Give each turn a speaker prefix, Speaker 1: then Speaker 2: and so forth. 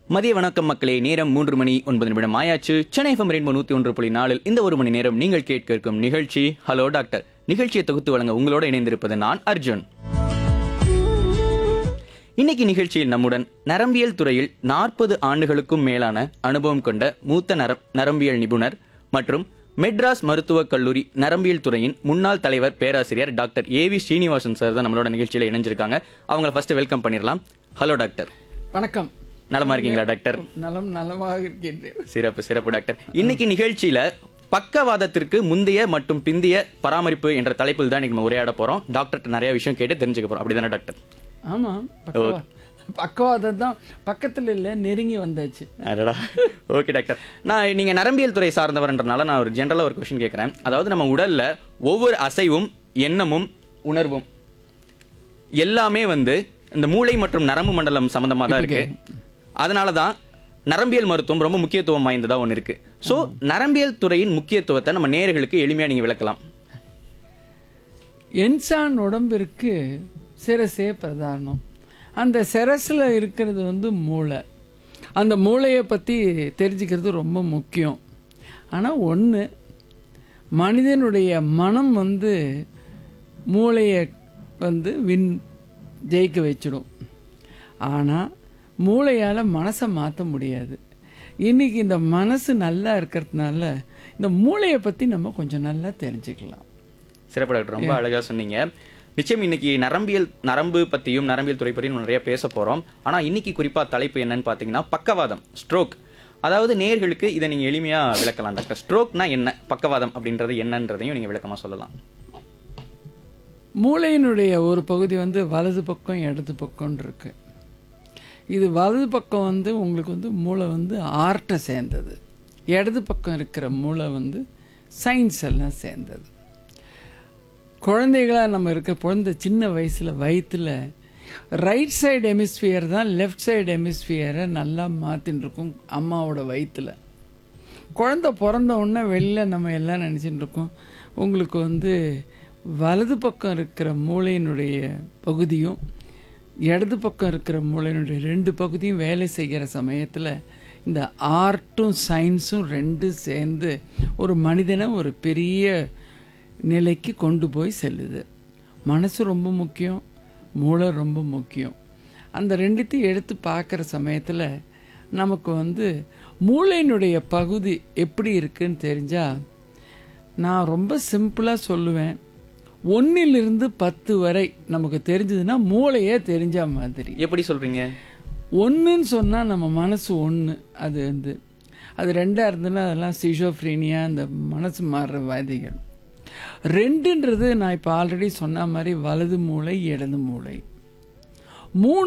Speaker 1: மதிய வணக்கம் மக்களே நேரம் மூன்று மணி ஒன்பது நிமிடம் ஆயாச்சு சென்னை எஃப்எம் ரெயின்போ நூத்தி ஒன்று புள்ளி நாலில் இந்த ஒரு மணி நேரம் நீங்கள் கேட்க இருக்கும் நிகழ்ச்சி ஹலோ டாக்டர் நிகழ்ச்சியை தொகுத்து வழங்க உங்களோட இணைந்திருப்பது நான் அர்ஜுன் இன்னைக்கு நிகழ்ச்சியில் நம்முடன் நரம்பியல் துறையில் நாற்பது ஆண்டுகளுக்கும் மேலான அனுபவம் கொண்ட மூத்த நர- நரம்பியல் நிபுணர் மற்றும் மெட்ராஸ் மருத்துவக் கல்லூரி நரம்பியல் துறையின் முன்னாள் தலைவர் பேராசிரியர் டாக்டர் ஏவி ஸ்ரீனிவாசன் சார் தான் நம்மளோட நிகழ்ச்சியில இணைஞ்சிருக்காங்க அவங்கள ஃபர்ஸ்ட் வெல்கம் பண்ணிடலாம் ஹலோ டாக்டர்
Speaker 2: வணக்கம்
Speaker 1: நலமா இருக்கீங்களா டாக்டர்
Speaker 2: நலம் நலமாக இருக்கின்றேன்
Speaker 1: சிறப்பு சிறப்பு டாக்டர் இன்னைக்கு நிகழ்ச்சியில பக்கவாதத்திற்கு முந்தைய மற்றும் பிந்தைய பராமரிப்பு என்ற தலைப்பில் தான் இன்னைக்கு நம்ம உரையாட போறோம் டாக்டர் நிறைய விஷயம் கேட்டு தெரிஞ்சுக்க போறோம் அப்படிதானே டாக்டர்
Speaker 2: ஆமாம் பக்கவா பக்கவாதம் தான் பக்கத்தில் இல்லை நெருங்கி வந்தாச்சு
Speaker 1: அடடா ஓகே டாக்டர் நான் நீங்க நரம்பியல் துறை சார்ந்தவர்ன்றனால நான் ஒரு ஜென்ரலா ஒரு கொஸ்டின் கேட்கறேன் அதாவது நம்ம உடல்ல ஒவ்வொரு அசைவும் எண்ணமும் உணர்வும் எல்லாமே வந்து இந்த மூளை மற்றும் நரம்பு மண்டலம் சம்பந்தமா தான் இருக்கு அதனால தான் நரம்பியல் மருத்துவம் ரொம்ப முக்கியத்துவம் வாய்ந்ததா ஒன்று இருக்கு ஸோ நரம்பியல் துறையின் முக்கியத்துவத்தை நம்ம நேயர்களுக்கு எளிமையா நீங்க விளக்கலாம்
Speaker 2: என்சான் உடம்பிற்கு சிரசே பிரதானம் அந்த சிரசில் இருக்கிறது வந்து மூளை அந்த மூளையை பற்றி தெரிஞ்சுக்கிறது ரொம்ப முக்கியம் ஆனால் ஒன்று மனிதனுடைய மனம் வந்து மூளையை வந்து வின் ஜெயிக்க வச்சிடும் ஆனால் மூளையால் மனசை மாற்ற முடியாது இன்னைக்கு இந்த மனசு நல்லா இருக்கிறதுனால இந்த மூளையை பற்றி நம்ம கொஞ்சம் நல்லா தெரிஞ்சுக்கலாம்
Speaker 1: சிறப்பு டாக்டர் ரொம்ப அழகா சொன்னீங்க நிச்சயம் இன்னைக்கு நரம்பியல் நரம்பு பத்தியும் நரம்பியல் துறை பற்றியும் நம்ம நிறைய பேச போறோம் ஆனா இன்னைக்கு குறிப்பா தலைப்பு என்னன்னு பாத்தீங்கன்னா பக்கவாதம் ஸ்ட்ரோக் அதாவது நேர்களுக்கு இதை நீங்க எளிமையா விளக்கலாம் டாக்டர் ஸ்ட்ரோக்னா என்ன பக்கவாதம் அப்படின்றது என்னன்றதையும் நீங்க விளக்கமா சொல்லலாம்
Speaker 2: மூளையினுடைய ஒரு பகுதி வந்து வலது பக்கம் இடது பக்கம் இருக்கு இது வலது பக்கம் வந்து உங்களுக்கு வந்து மூளை வந்து ஆர்ட்டை சேர்ந்தது இடது பக்கம் இருக்கிற மூளை வந்து சயின்ஸ் எல்லாம் சேர்ந்தது குழந்தைகளா நம்ம இருக்க குழந்தை சின்ன வயசுல வயித்துல ரைட் சைடு ஹெமிஸ்பியர் தான் லெஃப்ட் சைடு ஹெமிஸ்பியரை நல்லா மாத்தின்னு இருக்கும் அம்மாவோட வயித்துல குழந்தை பிறந்த உடனே வெளில நம்ம எல்லாம் நினச்சிட்டு இருக்கோம் உங்களுக்கு வந்து வலது பக்கம் இருக்கிற மூளையினுடைய பகுதியும் இடது பக்கம் இருக்கிற மூளையினுடைய ரெண்டு பகுதியும் வேலை செய்கிற சமயத்தில் இந்த ஆர்ட்டும் சயின்ஸும் ரெண்டும் சேர்ந்து ஒரு மனிதனை ஒரு பெரிய நிலைக்கு கொண்டு போய் செல்லுது மனசு ரொம்ப முக்கியம் மூளை ரொம்ப முக்கியம் அந்த ரெண்டுத்தையும் எடுத்து பார்க்குற சமயத்தில் நமக்கு வந்து மூளையினுடைய பகுதி எப்படி இருக்குன்னு தெரிஞ்சால் நான் ரொம்ப சிம்பிளாக சொல்லுவேன் ஒன்றிலிருந்து பத்து வரை நமக்கு தெரிஞ்சதுன்னா மூளையே தெரிஞ்ச மாதிரி
Speaker 1: எப்படி சொல்றீங்க
Speaker 2: ஒன்றுன்னு சொன்னால் நம்ம மனசு ஒன்று அது வந்து அது ரெண்டாக இருந்ததுன்னா அதெல்லாம் சிஷோஃப்ரீனியா அந்த மனசு மாறுற வாதிகள் ரெண்டுன்றது நான் இப்போ ஆல்ரெடி சொன்ன மாதிரி வலது மூளை இடது மூளை மூணு